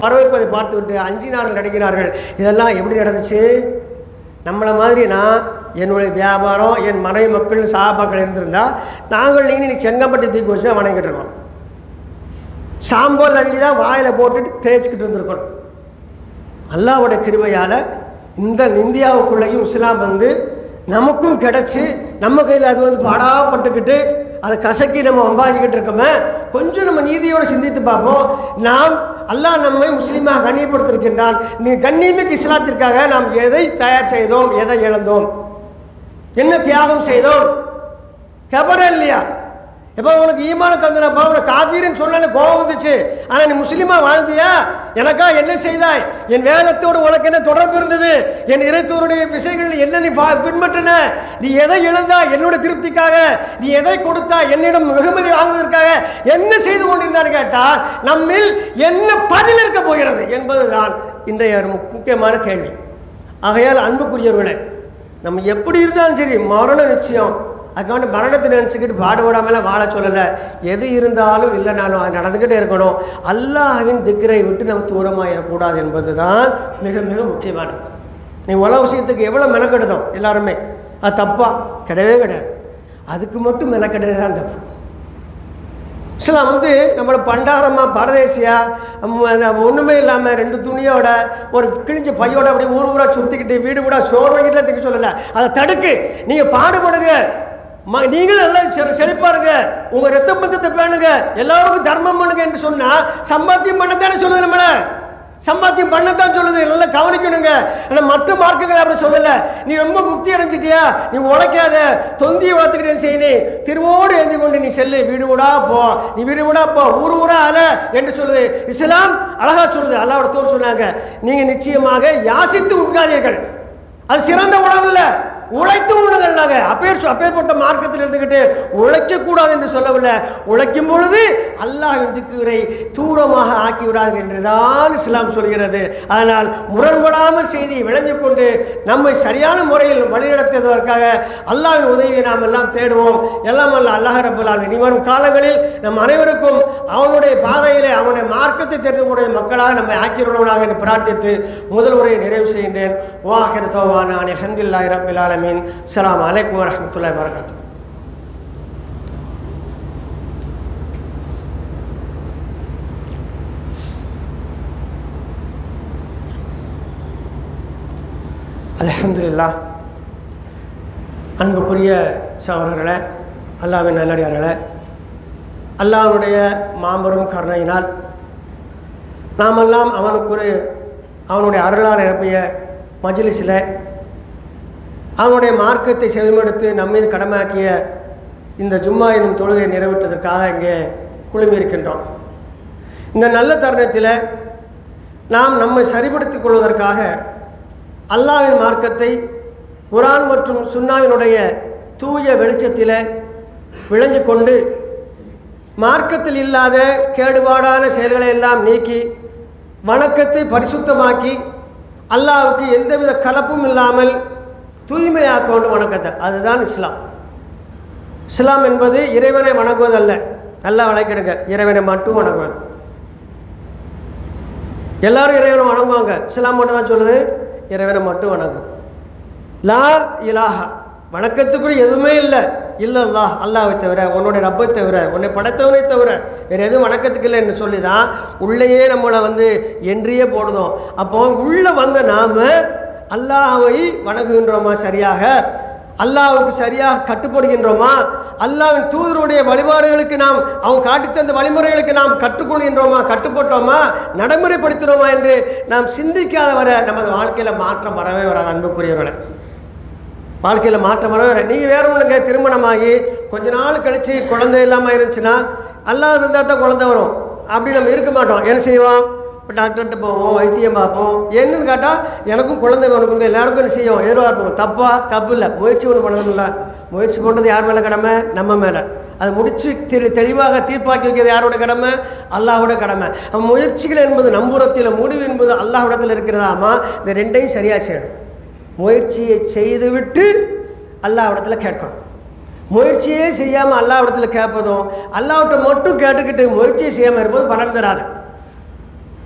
வரவேற்பதை பார்த்துவிட்டு அஞ்சினார்கள் நடிக்கிறார்கள் இதெல்லாம் எப்படி நடந்துச்சு நம்மளை மாதிரி நான் என்னுடைய வியாபாரம் என் மனைவி மக்கள் சாபாக்கள் இருந்திருந்தா நாங்கள் நீங்கள் இன்னைக்கு செங்கம்பட்டி தூக்கி வச்சு வணங்கிட்டு இருக்கோம் சாம்பல் அள்ளி தான் வாயில் போட்டுட்டு தேய்ச்சிக்கிட்டு இருந்திருக்கணும் அல்லாவோட கிருபையால் இந்த இந்தியாவுக்குள்ளேயும் இஸ்லாம் வந்து நமக்கும் கிடச்சி நம்ம கையில் அது வந்து பாடாப்பட்டுக்கிட்டு அதை கசக்கி நம்ம வம்பாதிக்கிட்டு இருக்கோமே கொஞ்சம் நம்ம நீதியோடு சிந்தித்து பார்ப்போம் நாம் அல்லாஹ் நம்மை முஸ்லீமாக கண்ணியப்படுத்திருக்கின்றான் நீ கண்ணியமிக்கு இஸ்லாத்திற்காக நாம் எதை தயார் செய்தோம் எதை இழந்தோம் என்ன தியாகம் செய்தோம் கபரா இல்லையா எப்போ உனக்கு ஈமான தந்தனப்பா உனக்கு காபீர்னு சொன்ன கோபம் வந்துச்சு ஆனால் நீ முஸ்லீமா வாழ்ந்தியா எனக்கா என்ன செய்தாய் என் வேதத்தோடு உனக்கு என்ன தொடர்பு இருந்தது என் இறைத்தோருடைய விஷயங்கள் என்ன நீ பா- பின்பற்றின நீ எதை இழந்தாய் என்னோட திருப்திக்காக நீ எதை கொடுத்தா என்னிடம் வெகுமதி வாங்குவதற்காக என்ன செய்து கொண்டிருந்தான்னு கேட்டால் நம்மில் என்ன பதில் இருக்க போகிறது என்பதுதான் இன்றைய ஒரு மு- முக்கியமான கேள்வி ஆகையால் அன்புக்குரியவர்களே நம்ம எப்படி இருந்தாலும் சரி மரணம் நிச்சயம் அதுக்காண்டி மரணத்தை நினச்சிக்கிட்டு பாடுபடாமலாம் வாழ சொல்லலை எது இருந்தாலும் இல்லைனாலும் அது நடந்துக்கிட்டே இருக்கணும் அல்லாஹ்வின் திக்கரை விட்டு நம்ம தூரமாயிடக்கூடாது என்பது தான் மிக மிக முக்கியமானது நீ உலக விஷயத்துக்கு எவ்வளோ மெனக்கெடுதோம் எல்லாருமே அது தப்பா கிடையவே கிடையாது அதுக்கு மட்டும் மெனக்கெடுது தான் தப்பு இஸ்லாம் வந்து நம்மளை பண்டாரமாக பரதேசியா ஒன்றுமே இல்லாமல் ரெண்டு துணியோட ஒரு கிழிஞ்ச பையோட அப்படி ஊர் ஊரா சுற்றிக்கிட்டு வீடு வீடா சோறு வாங்கிட்டுலாம் திக்க சொல்லலை அதை தடுக்கு நீங்கள் பாடுபடுங்க ம நீங்களும் நல்லா செ- செழிப்பாருங்க உங்கள் ரத்த பந்தத்தை பேணுங்க எல்லாருக்கும் தர்மம் பண்ணுங்க என்று சொன்னால் சம்பாத்தியம் பண்ணத்தானே சொல்லுது நம்மளை சம்பாத்தியம் பண்ணத்தான் சொல்லுது நல்லா கவனிக்கணுங்க ஆனால் மற்ற மார்க்குகள் அப்படி சொல்லலை நீ ரொம்ப முக்தி அடைஞ்சிட்டியா நீ உழைக்காத தொந்தியை வளர்த்துக்கிட்டே செய்யணும் திருவோடு எழுந்து கொண்டு நீ செல்லு வீடு வீடா போ நீ வீடு வீடா போ ஊர் ஊரா அல என்று சொல்லுது இஸ்லாம் அழகா சொல்லுது அல்லாவோட தோர் சொன்னாங்க நீங்க நிச்சயமாக யாசித்து உட்காதீர்கள் அது சிறந்த உணவு இல்லை உழைத்து உண்ணுங்கள் நாங்க அப்பேர் சொ- அப்பேற்பட்ட மார்க்கத்தில் இருந்துக்கிட்டு உழைக்கக்கூடாது என்று சொல்லவில்லை உழைக்கும் பொழுது அல்லாஹ் திக்குரை தூரமாக ஆக்கி விடாது என்றுதான் இஸ்லாம் சொல்கிறது அதனால் முரண்படாமல் செய்தியை விளங்கிக் கொண்டு நம்மை சரியான முறையில் வழிநடத்துவதற்காக அல்லாஹ்வின் உதவியை நாம் எல்லாம் தேடுவோம் எல்லாம் அல்ல அல்லாஹ் ரபுல்லால் இனி வரும் காலங்களில் நம் அனைவருக்கும் அவனுடைய பாதையிலே அவனுடைய மார்க்கத்தை தெரிந்து கூடிய மக்களாக நம்மை ஆக்கியுள்ளவனாக என்று பிரார்த்தித்து முதல் உரையை நிறைவு செய்கின்றேன் வாஹிர் தோவான அலமதுல்லாஹி ரபில் ஆலமீன் அஸ்ஸலாமு அலைக்கும் வரஹ்மத்துல்லாஹி வரகாத்து அல்ஹம்துலில்லாஹ் அன்புக்குரிய சகோதரர்களே அல்லாவின் நல்லடியார்களே அல்லாஹ்வுடைய மாபெரும் கருணையினால் நாமெல்லாம் அவனுக்கு அவனுடைய அருளால் நிரப்பிய மஜ்லிஸில் அவனுடைய மார்க்கத்தை செவிமடுத்து நம்மீது கடமையாக்கிய இந்த ஜும்மா எனும் தொழுகை நிறைவேற்றுவதற்காக இங்கே குழுமியிருக்கின்றோம் இந்த நல்ல தருணத்தில் நாம் நம்மை சரிப்படுத்திக் கொள்வதற்காக அல்லாஹ்வின் மார்க்கத்தை குரான் மற்றும் சுன்னாவினுடைய தூய வெளிச்சத்தில் விளைஞ்சு கொண்டு மார்க்கத்தில் இல்லாத கேடுபாடான செயல்களை எல்லாம் நீக்கி வணக்கத்தை பரிசுத்தமாக்கி அல்லாஹ்வுக்கு எந்தவித கலப்பும் இல்லாமல் தூய்மையாக்க வேண்டும் வணக்கத்தை அதுதான் இஸ்லாம் இஸ்லாம் என்பது இறைவனை வணங்குவதல்ல நல்லா வழக்கிடுங்க இறைவனை மட்டும் வணங்குவது எல்லாரும் இறைவனை வணங்குவாங்க இஸ்லாம் மட்டும் தான் சொல்லுது இறைவனை மட்டும் வணங்கும் லா இலாஹா வணக்கத்துக்குரிய எதுவுமே இல்லை இல்லல்லா அல்லாஹ்வை தவிர உன்னுடைய ரப்பை தவிர உன்னை படைத்தவனை தவிர வேறு எதுவும் வணக்கத்துக்கு இல்லைன்னு சொல்லி தான் உள்ளேயே நம்மளை வந்து என்றியே போடுதோம் அப்போ உள்ளே வந்த நாம் அல்லாஹ்வை வணங்குகின்றோமா சரியாக அல்லாஹ்வுக்கு சரியாக கட்டுப்படுகின்றோமா அல்லாஹ்வின் தூதருடைய வழிபாடுகளுக்கு நாம் அவன் காட்டித் தந்த வழிமுறைகளுக்கு நாம் கற்றுக்கொள்கின்றோமா கட்டுப்பட்டோமா நடைமுறைப்படுத்தினோமா என்று நாம் சிந்திக்காத வர நமது வாழ்க்கையில் மாற்றம் வரவே வராது அன்புக்குரியவர்களை வாழ்க்கையில் மாற்றம் வரவே வர நீங்கள் வேற ஒன்றுங்க திருமணமாகி கொஞ்ச நாள் கழித்து குழந்தை இல்லாமல் இருந்துச்சுன்னா அல்லாஹ் இருந்தால் தான் குழந்தை வரும் அப்படி நம்ம இருக்க மாட்டோம் என்ன செய்வோம் இப்போ டாக்டர்கிட்ட போவோம் வைத்தியம் பார்ப்போம் என்னன்னு கேட்டால் எனக்கும் குழந்தை வேணுக்கும் எல்லாருக்கும் என்ன செய்யும் எதிர்பார்ப்போம் தப்பா தப்பு இல்லை முயற்சி ஒன்று பண்ணணும்ல முயற்சி பண்ணுறது யார் மேலே கடமை நம்ம மேலே அதை முடிச்சு தெளி தெளிவாக தீர்ப்பாக்கி வைக்கிறது யாரோட கடமை அல்லாஹ்வோட கடமை அப்ப முயற்சிகள் என்பது நம்புறத்தில் முடிவு என்பது அல்லாஹ்விடத்தில் இருக்கிறதாமா இந்த ரெண்டையும் சரியாக செய்யணும் முயற்சியை செய்துவிட்டு அல்லாஹ்விடத்துல கேட்கணும் முயற்சியே செய்யாமல் அல்லாஹ்விடத்துல கேட்பதும் அல்லாஹ்விட்ட மட்டும் கேட்டுக்கிட்டு முயற்சியை செய்யாமல் இருப்பது பலன் தராது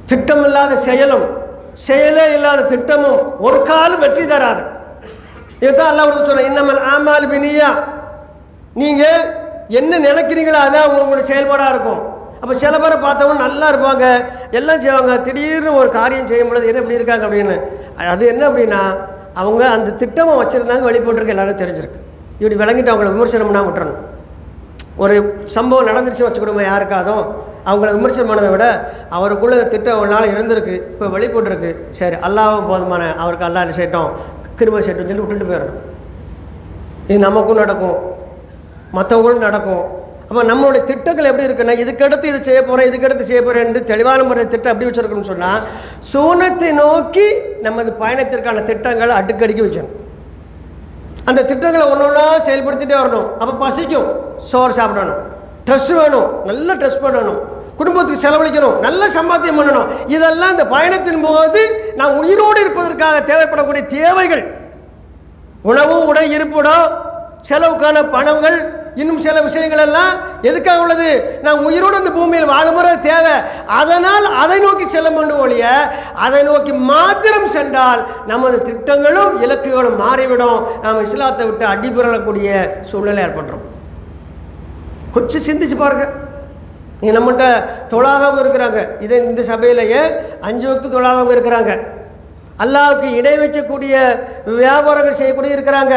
திட்டம் இல்லாத செயலும் செயலே இல்லாத திட்டமும் ஒரு காலம் வெற்றி தராது இதுதான் அல்லாஹ் சொல்றேன் இன்னமல் ஆமால் பினியா நீங்கள் என்ன நினைக்கிறீங்களோ அதான் உங்களுடைய செயல்பாடாக இருக்கும் அப்போ சில பேரை பார்த்தவங்க நல்லா இருப்பாங்க எல்லாம் செய்வாங்க திடீர்னு ஒரு காரியம் செய்யும் பொழுது என்ன இப்படி இருக்காங்க அப்படின்னு அது என்ன அப்படின்னா அவங்க அந்த திட்டமை வச்சுருந்தாங்க வெளிப்பட்டிருக்கு எல்லாரும் தெரிஞ்சிருக்கு இப்படி விளங்கிட்டு அவங்கள விமர்சனம் பண்ணாம விட்டுறணும் ஒரு சம்பவம் நடந்துருச்சு வச்சுக்கிடுமா யாருக்காதும் அவங்கள விமர்சனம் பண்ணதை விட அவருக்குள்ள இந்த திட்டம் ஒரு நாள் இருந்திருக்கு இப்போ வெளிப்பட்டுருக்கு சரி அல்லாவும் போதுமான அவருக்கு அல்லா செய்யட்டும் கிருபை செய்யட்டும் சொல்லி விட்டுட்டு போயிடணும் இது நமக்கும் நடக்கும் மற்றவங்களும் நடக்கும் அப்போ நம்மளுடைய திட்டங்கள் எப்படி இருக்குன்னா இதுக்கடுத்து இது செய்ய போகிறேன் இதுக்கடுத்து செய்ய போகிறேன் தெளிவான முறை திட்டம் எப்படி வச்சுருக்கணும்னு சொன்னால் சூனத்தை நோக்கி நமது பயணத்திற்கான திட்டங்களை அடுக்கடிக்கு வைக்கணும் அந்த திட்டங்களை ஒன்று ஒன்றா செயல்படுத்திட்டே வரணும் அப்போ பசிக்கும் சோறு சாப்பிடணும் ட்ரெஸ் வேணும் நல்ல ட்ரெஸ் பண்ணணும் குடும்பத்துக்கு செலவழிக்கணும் நல்ல சம்பாத்தியம் பண்ணணும் இதெல்லாம் இந்த பயணத்தின் போது நான் உயிரோடு இருப்பதற்காக தேவைப்படக்கூடிய தேவைகள் உணவு உடை இருப்பிடம் செலவுக்கான பணங்கள் இன்னும் சில விஷயங்கள் எல்லாம் எதுக்காக உள்ளது நான் உயிரோடு இந்த பூமியில் வாழுமுறை தேவை அதனால் அதை நோக்கி செல்ல வேண்டும் ஒழிய அதை நோக்கி மாத்திரம் சென்றால் நமது திட்டங்களும் இலக்குகளும் மாறிவிடும் நாம் இஸ்லாத்தை விட்டு அடிபுரளக்கூடிய சூழ்நிலை ஏற்படுறோம் கொஞ்சம் சிந்திச்சு பாருங்க நீ நம்மகிட்ட தொழாதவங்க இருக்கிறாங்க இதை இந்த சபையிலேயே அஞ்சு வகுத்து தொழாதவங்க இருக்கிறாங்க அல்லாவுக்கு இடை வைக்கக்கூடிய வியாபாரங்கள் செய்யக்கூடிய இருக்கிறாங்க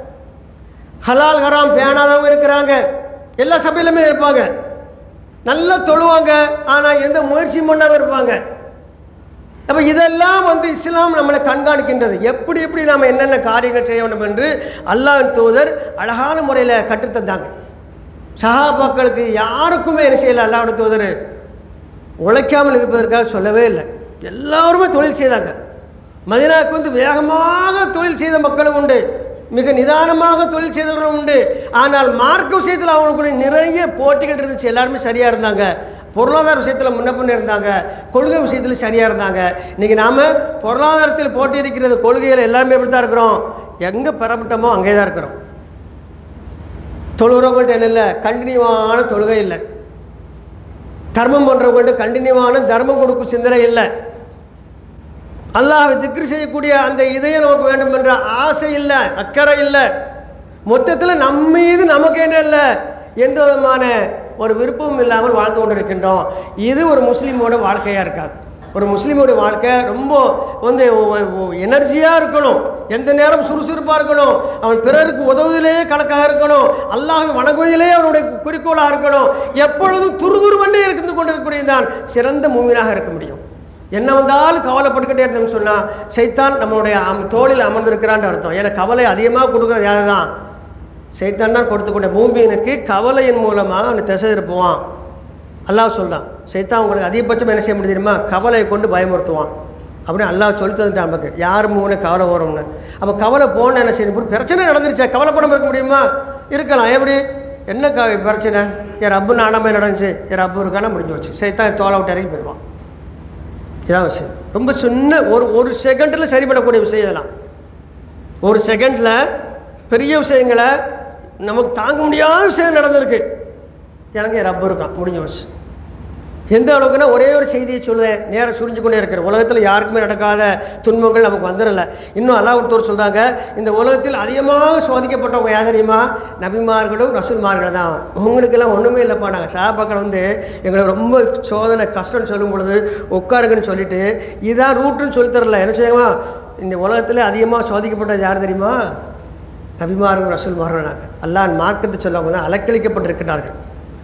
ஹலால் ஹராம் பேணாதவங்க இருக்கிறாங்க எல்லா சபையிலுமே இருப்பாங்க நல்லா தொழுவாங்க ஆனால் எந்த முயற்சியும் பண்ணாமல் இருப்பாங்க அப்போ இதெல்லாம் வந்து இஸ்லாம் நம்மளை கண்காணிக்கின்றது எப்படி எப்படி நாம் என்னென்ன காரியங்கள் செய்ய வேண்டும் என்று அல்லாஹ்வின் தூதர் அழகான முறையில் கற்றுத்தந்தாங்க சஹாபாக்களுக்கு யாருக்குமே என்ன செய்யலை அல்லாஹ்வுடைய தூதர் உழைக்காமல் இருப்பதற்காக சொல்லவே இல்லை எல்லாருமே தொழில் செய்தாங்க மதினாவுக்கு வந்து வேகமாக தொழில் செய்த மக்களும் உண்டு மிக நிதானமாக தொழில் செய்தவர்களும் உண்டு ஆனால் மார்க்க விஷயத்தில் அவங்களுக்கு நிறைய போட்டிகள் இருந்துச்சு எல்லாருமே சரியாக இருந்தாங்க பொருளாதார விஷயத்தில் முன்ன பின்ன இருந்தாங்க கொள்கை விஷயத்தில் சரியாக இருந்தாங்க இன்றைக்கி நாம் பொருளாதாரத்தில் போட்டி இருக்கிறது கொள்கையில் எல்லாமே எப்படி தான் இருக்கிறோம் எங்கே பெறப்பட்டோமோ அங்கே தான் இருக்கிறோம் தொழுகிறவங்கள்ட்ட என்ன இல்லை கண்டினியூவான தொழுகை இல்லை தர்மம் பண்ணுறவங்கள்ட்ட கண்டினியூவான தர்மம் கொடுக்கும் சிந்தனை இல்லை அல்லாஹ் திக்ரு செய்யக்கூடிய அந்த இதயம் நமக்கு வேண்டும் என்ற ஆசை இல்லை அக்கறை இல்லை மொத்தத்தில் நம்ம மீது நமக்கு என்ன இல்லை எந்த விதமான ஒரு விருப்பமும் இல்லாமல் வாழ்ந்து கொண்டு இருக்கின்றோம் இது ஒரு முஸ்லீமோட வாழ்க்கையாக இருக்காது ஒரு முஸ்லீமோட வாழ்க்கை ரொம்ப வந்து எனர்ஜியாக இருக்கணும் எந்த நேரம் சுறுசுறுப்பாக இருக்கணும் அவன் பிறருக்கு உதவுவதிலேயே கணக்காக இருக்கணும் அல்லாஹ் வணங்குவதிலேயே அவனுடைய குறிக்கோளாக இருக்கணும் எப்பொழுதும் துருதுருவண்டே இருந்து கொண்டிருக்கக்கூடிய தான் சிறந்த மூமினாக இருக்க முடியும் என்ன வந்தாலும் கவலைப்பட்டுக்கிட்டே இருந்தோம்னு சொன்னால் சைத்தான் நம்மளுடைய அம் தோளில் அமர்ந்திருக்கிறான்னு அர்த்தம் ஏன்னா கவலை அதிகமாக கொடுக்குறது யார் தான் சைத்தான் தான் கொடுத்துக்கூடிய பூமியினுக்கு கவலையின் மூலமாக அவனை திசை திருப்புவான் அல்லாஹ் சொல்கிறான் சைத்தான் உங்களுக்கு அதிகபட்சம் என்ன செய்ய முடியும் தெரியுமா கவலையை கொண்டு பயமுறுத்துவான் அப்படின்னு அல்லாஹ் சொல்லி தந்துட்டான் நமக்கு யார் மூணு கவலை வரும்னு அப்போ கவலை போன என்ன செய்யணும் இப்படி பிரச்சனை நடந்துருச்சா கவலைப்படாமல் இருக்க முடியுமா இருக்கலாம் எப்படி என்ன க பிரச்சனை என் ரப்பு நானாமே நடந்துச்சு என் ரப்பு இருக்கானா முடிஞ்சு வச்சு சைத்தான் தோலை விட்டு இறங்கி போயிடுவான் இதான் விஷயம் ரொம்ப சின்ன ஒரு ஒரு செகண்டில் சரி பண்ணக்கூடிய விஷயம் இதெல்லாம் ஒரு செகண்டில் பெரிய விஷயங்களை நமக்கு தாங்க முடியாத விஷயம் நடந்திருக்கு எனக்கு ரப்பர் இருக்கான் முடிஞ்ச வச்சு எந்த அளவுக்குன்னா ஒரே ஒரு செய்தியை சொல்லுதேன் நேரம் சுரிஞ்சு கொண்டே இருக்கிற உலகத்தில் யாருக்குமே நடக்காத துன்பங்கள் நமக்கு வந்துடல இன்னும் அல்லாஹ்தோர் சொல்கிறாங்க இந்த உலகத்தில் அதிகமாக சோதிக்கப்பட்டவங்க யார் தெரியுமா நபிமார்களும் ரசூல்மார்கள் தான் உங்களுக்கெல்லாம் ஒன்றுமே இல்லைப்பா நாங்கள் சாபாக்கள் வந்து எங்களுக்கு ரொம்ப சோதனை கஷ்டம்னு சொல்லும் பொழுது உட்காருங்கன்னு சொல்லிட்டு இதான் ரூட்டுன்னு சொல்லி தரல என்ன செய்யுமா இந்த உலகத்தில் அதிகமாக சோதிக்கப்பட்டது யார் தெரியுமா நபிமார்கள் ரசூல்மார்கள் நாங்கள் அல்லாஹ் மார்க்கத்தை சொல்லவங்க தான் அலக்களிக்கப்பட்டிருக்கிறார்கள்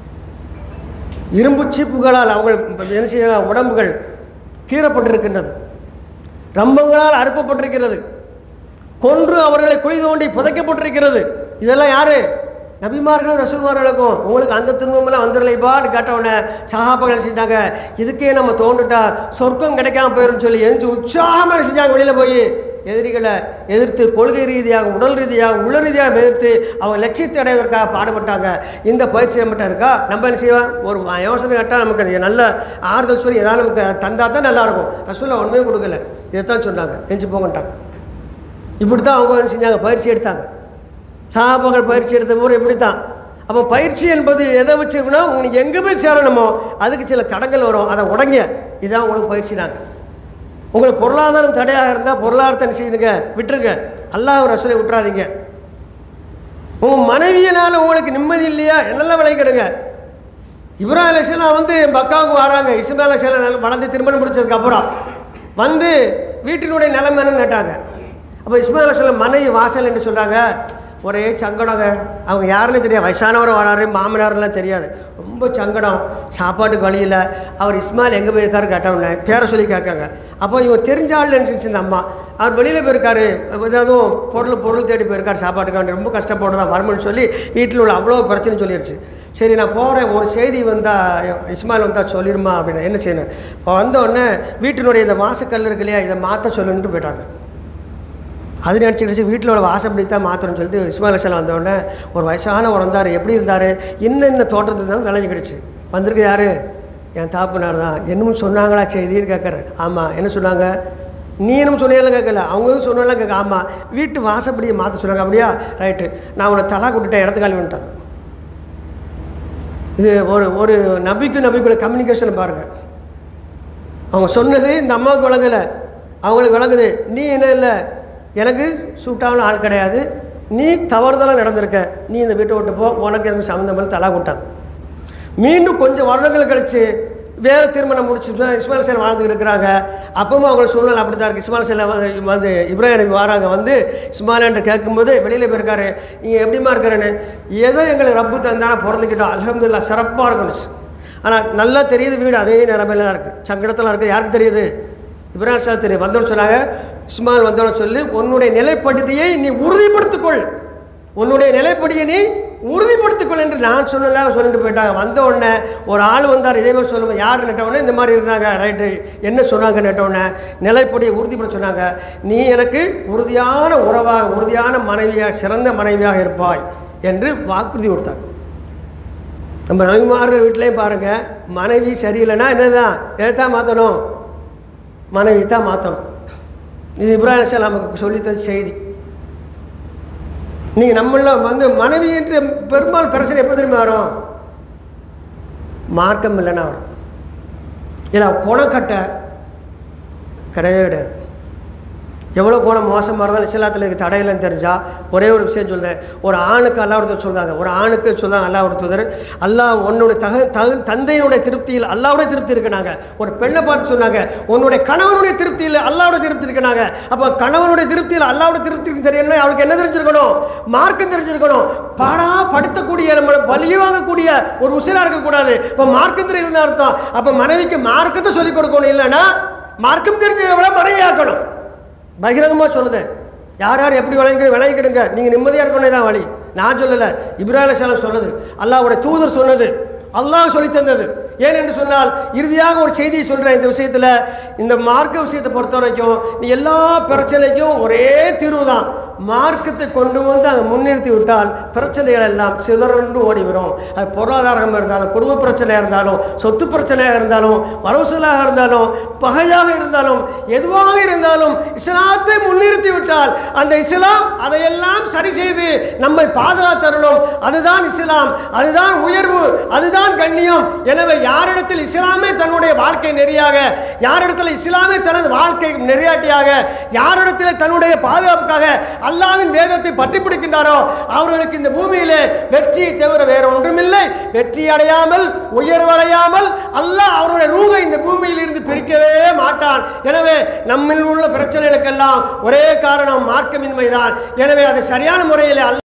இரும்பு சீப்புகளால் அவங்க என்ன செய்ய உடம்புகள் கீறப்பட்டிருக்கின்றது ரம்பங்களால் அறுப்பப்பட்டிருக்கிறது கொன்று அவர்களை குழி தோண்டி புதைக்கப்பட்டிருக்கிறது இதெல்லாம் யாரு நபிமார்களும் ரசூல்மார்களுக்கும் உங்களுக்கு அந்த துன்பமெல்லாம் வந்துடலைப்பான்னு கேட்டவுடனே சகாபாக்கள் செஞ்சாங்க இதுக்கே நம்ம தோண்டுட்டா சொர்க்கம் கிடைக்காம போயிடும் சொல்லி எரிஞ்சு உற்சாகமாக செஞ்சாங்க வெளியில் போய் எதிரிகளை எதிர்த்து கொள்கை ரீதியாக உடல் ரீதியாக உள்ள ரீதியாக எதிர்த்து அவங்க லட்சியத்தை அடைவதற்காக பாடுபட்டாங்க இந்த பயிற்சி மட்டும் இருக்கா நம்ம என்ன செய்வோம் ஒரு யோசனை கேட்டால் நமக்கு அது நல்ல ஆறுதல் சொல்லி ஏதாவது நமக்கு தந்தா தான் நல்லாயிருக்கும் ரசூலா ஒன்றுமே கொடுக்கல இதைத்தான் சொன்னாங்க எஞ்சி போங்கட்டாங்க இப்படி தான் அவங்க என்ன செஞ்சாங்க பயிற்சி எடுத்தாங்க சகாபாக்கள் பயிற்சி எடுத்த ஊர் இப்படி தான் அப்போ பயிற்சி என்பது எதை வச்சுக்கணும் உங்களுக்கு எங்கே போய் சேரணுமோ அதுக்கு சில தடங்கள் வரும் அதை உடங்க இதான் உங்களுக்கு பயிற்சி நாங்கள் உங்களுக்கு பொருளாதாரம் தடையாக இருந்தால் பொருளாதாரத்தை என்ன செய்யுங்க விட்டுருங்க அல்லாஹ் ரசூலை விட்டுறாதீங்க உங்கள் மனைவியினால் உங்களுக்கு நிம்மதி இல்லையா என்னெல்லாம் விளைக்கிடுங்க இப்ராஹிம் அலிஸ்லாம் வந்து பக்காவுக்கு வராங்க இஸ்மாயில் அலிஸ்லாம் வளர்ந்து திருமணம் முடிச்சதுக்கப்புறம் வந்து வீட்டினுடைய நிலைமை என்னன்னு கேட்டாங்க அப்போ இஸ்மாயில் அலிஸ்லாம் மனைவி வாசல் என்று சொல்கிறாங்க ஒரே சங்கடங்க அவங்க யாருன்னு தெரியாது வயசானவர் வராரு மாமனார்லாம் தெரியாது ரொம்ப சங்கடம் சாப்பாட்டுக்கு வழி இல்லை அவர் இஸ்மாயில் எங்கே போயிருக்காரு கேட்டவொடனே பேரை சொல்லி கேட்காங்க அப்போ இவன் தெரிஞ்ச ஆள் நினச்சிச்சு இந்த அம்மா அவர் வெளியில் போயிருக்காரு ஏதாவது பொருள் பொருள் தேடி போயிருக்காரு சாப்பாட்டுக்காண்டி ரொம்ப கஷ்டப்பட்டு தான் வரணும்னு சொல்லி வீட்டில் உள்ள அவ்வளோ பிரச்சனை சொல்லிடுச்சு சரி நான் போகிறேன் ஒரு செய்தி வந்தால் இஸ்மாயில் வந்தால் சொல்லிடுமா அப்படின்னு என்ன செய்யணும் இப்போ வந்த உடனே வீட்டினுடைய இந்த வாசக்கல் இருக்கு இல்லையா இதை மாற்ற சொல்லுன்ட்டு போயிட்டாங்க அது நினச்சி நினச்சி வீட்டில் உள்ள வாசப்படி தான் மாற்றணும்னு சொல்லிட்டு இஸ்மாயில் அலிஸ்லாம் வந்த உடனே ஒரு வயசானவர் வந்தார் எப்படி இருந்தார் இன்னும் இந்த தோட்டத்துக்கு தான் விளைஞ்சு கிடச்சி வந்திருக்கு யார் என் தாப்புனார் தான் என்னமும் சொன்னாங்களா செய்தின்னு கேட்குறேன் ஆமாம் என்ன சொன்னாங்க நீ என்னமோ சொன்னீங்களாம் கேட்கல அவங்க சொன்னாலும் கேட்க ஆமாம் வீட்டு வாசப்படியை மாற்ற சொன்னாங்க அப்படியா ரைட்டு நான் உன்னை தலா கூட்டிட்டேன் இடத்து காலி வந்துட்டேன் இது ஒரு ஒரு நபிக்கும் நபிக்குள்ள கம்யூனிகேஷன் பாருங்கள் அவங்க சொன்னது இந்த அம்மாவுக்கு விளங்கலை அவங்களுக்கு விளங்குது நீ என்ன இல்லை எனக்கு சூட்டான ஆள் கிடையாது நீ தவறுதலாக நடந்திருக்க நீ இந்த வீட்டை விட்டு போ உனக்கு எனக்கு சம்மந்தம் இல்லை தலா கூட்டாங்க மீண்டும் கொஞ்சம் வருடங்கள் கழித்து வேறு திருமணம் முடிச்சு இஸ்மாயில் சேலம் வாழ்ந்துக்கிட்டு இருக்கிறாங்க அப்பவும் அவங்களோட சூழ்நிலை அப்படி தான் இருக்குது இஸ்மாயில் சேலம் வந்து வந்து இப்ராஹிம் நபி வராங்க வந்து இஸ்மாயில்ன்ற கேட்கும்போது வெளியில் போயிருக்காரு நீங்கள் எப்படிமா இருக்கிறேன்னு ஏதோ எங்களுக்கு ரப்பு தந்தானே பிறந்துக்கிட்டோம் அலமதுல்லா சிறப்பாக இருக்கணும் ஆனால் நல்லா தெரியுது வீடு அதே நிலமையில தான் இருக்குது சங்கடத்தில் இருக்குது யாருக்கு தெரியுது இப்ராஹிம் சார் தெரியும் வந்தோன்னு சொன்னாங்க இஸ்மாயில் வந்தோன்னு சொல்லி உன்னுடைய நிலைப்படுத்தியை நீ உறுதிப்படுத்திக்கொள் உன்னுடைய நிலைப்படியை நீ உறுதிப்படுத்திக்கொள் என்று நான் சொன்னதாக சொல்லிட்டு போயிட்டாங்க வந்த உடனே ஒரு ஆள் வந்தார் இதே மாதிரி சொல்லுவோம் யார் நட்டவுடனே இந்த மாதிரி இருந்தாங்க ரைட்டு என்ன சொன்னாங்க நட்டவுடனே நிலைப்படியை உறுதிப்பட சொன்னாங்க நீ எனக்கு உறுதியான உறவாக உறுதியான மனைவியாக சிறந்த மனைவியாக இருப்பாய் என்று வாக்குறுதி கொடுத்தாங்க நம்ம நபிமார்கள் வீட்டிலையும் பாருங்கள் மனைவி சரியில்லைன்னா என்னதான் எதை தான் மாற்றணும் மனைவி தான் மாற்றணும் இது இப்ராஹிம் சார் நமக்கு சொல்லித்தர செய்தி நீங்கள் நம்மள வந்து மனைவி என்று பெரும்பாலும் பிரச்சனை எப்போ திரும்ப வரும் மார்க்கம் இல்லைன்னா வரும் இல்லை குணக்கட்ட கிடையவே கிடையாது எவ்வளோ குணம் மோசமாக இருந்தாலும் இஸ்லாத்தில் இருக்க தடையிலன்னு தெரிஞ்சால் ஒரே ஒரு விஷயம் சொல்கிறேன் ஒரு ஆணுக்கு அல்லா ஒருத்தர் சொல்கிறாங்க ஒரு ஆணுக்கு சொல்கிறாங்க அல்லா ஒருத்தர் அல்லாஹ் உன்னுடைய தக தகு தந்தையினுடைய திருப்தியில் அல்லாவுடைய திருப்தி இருக்குனாங்க ஒரு பெண்ணை பார்த்து சொன்னாங்க உன்னுடைய கணவனுடைய திருப்தியில் அல்லாவுடைய திருப்தி இருக்குனாங்க அப்போ கணவனுடைய திருப்தியில் அல்லாவுடைய திருப்தி தெரியணும் அவளுக்கு என்ன தெரிஞ்சிருக்கணும் மார்க்கம் தெரிஞ்சிருக்கணும் பாடா படுத்தக்கூடிய நம்ம பலி வாங்கக்கூடிய ஒரு உசிராக இருக்கக்கூடாது இப்போ மார்க்கம் தெரியல அர்த்தம் அப்போ மனைவிக்கு மார்க்கத்தை சொல்லிக் கொடுக்கணும் இல்லைன்னா மார்க்கம் தெரிஞ்சவளை மனைவியாக்கணும் பகிரங்கமாக சொல்லுதேன் யார் யார் எப்படி விளங்கி விளங்கிக்கிடுங்க நீங்கள் நிம்மதியாக இருக்கணும் தான் வழி நான் சொல்லலை இப்ராஹிம் சாலம் சொன்னது அல்லாஹ்வுடைய தூதர் சொன்னது அல்லாஹ் சொல்லி தந்தது ஏன் என்று சொன்னால் இறுதியாக ஒரு செய்தியை சொல்கிறேன் இந்த விஷயத்தில் இந்த மார்க்க விஷயத்தை பொறுத்த வரைக்கும் நீ எல்லா பிரச்சனைக்கும் ஒரே தீர்வு தான் மார்க்கத்தை கொண்டு வந்து அதை முன்னிறுத்தி விட்டால் பிரச்சனைகள் எல்லாம் சிதறண்டு ஓடி வரும் அது பொருளாதாரம் இருந்தாலும் குடும்ப பிரச்சனையாக இருந்தாலும் சொத்து பிரச்சனையாக இருந்தாலும் வரவுசலாக இருந்தாலும் பகையாக இருந்தாலும் எதுவாக இருந்தாலும் இஸ்லாத்தை முன்னிறுத்தி விட்டால் அந்த இஸ்லாம் அதையெல்லாம் சரி செய்து நம்மை பாதுகாத்தருளும் அதுதான் இஸ்லாம் அதுதான் உயர்வு அதுதான் கண்ணியம் எனவே யாரிடத்தில் இஸ்லாமே தன்னுடைய வாழ்க்கை நெறியாக யாரிடத்தில் இஸ்லாமே தனது வாழ்க்கை நெறியாட்டியாக யாரிடத்தில் தன்னுடைய பாதுகாப்புக்காக அல்லாவின் வேதத்தை பற்றி பிடிக்கின்றாரோ அவர்களுக்கு இந்த பூமியிலே வெற்றியை தவிர வேற ஒன்றுமில்லை வெற்றி அடையாமல் உயர்வடையாமல் அல்லாஹ் அவருடைய ரூகை இந்த பூமியில் இருந்து பிரிக்கவே மாட்டான் எனவே நம்மில் உள்ள பிரச்சனைகளுக்கெல்லாம் ஒரே காரணம் மார்க்கமின்மைதான் எனவே அதை சரியான முறையில் அல்ல